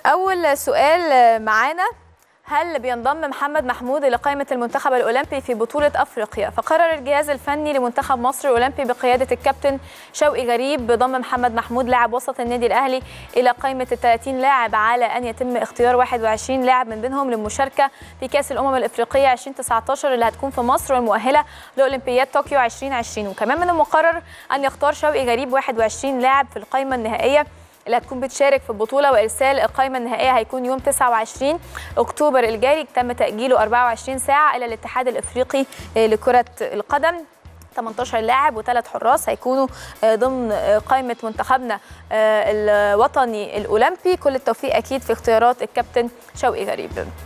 اول سؤال معانا هل بينضم محمد محمود الى قائمه المنتخب الاولمبي في بطوله افريقيا فقرر الجهاز الفني لمنتخب مصر الاولمبي بقياده الكابتن شوقي غريب بضم محمد محمود لاعب وسط النادي الاهلي الى قائمه ال 30 لاعب على ان يتم اختيار 21 لاعب من بينهم للمشاركه في كاس الامم الافريقيه 2019 اللي هتكون في مصر والمؤهله لاولمبياد طوكيو 2020 وكمان من المقرر ان يختار شوقي غريب 21 لاعب في القائمه النهائيه اللي هتكون بتشارك في البطوله وارسال القائمه النهائيه هيكون يوم 29 اكتوبر الجاري تم تاجيله 24 ساعه الى الاتحاد الافريقي لكره القدم 18 لاعب وثلاث حراس هيكونوا ضمن قائمه منتخبنا الوطني الاولمبي كل التوفيق اكيد في اختيارات الكابتن شوقي غريب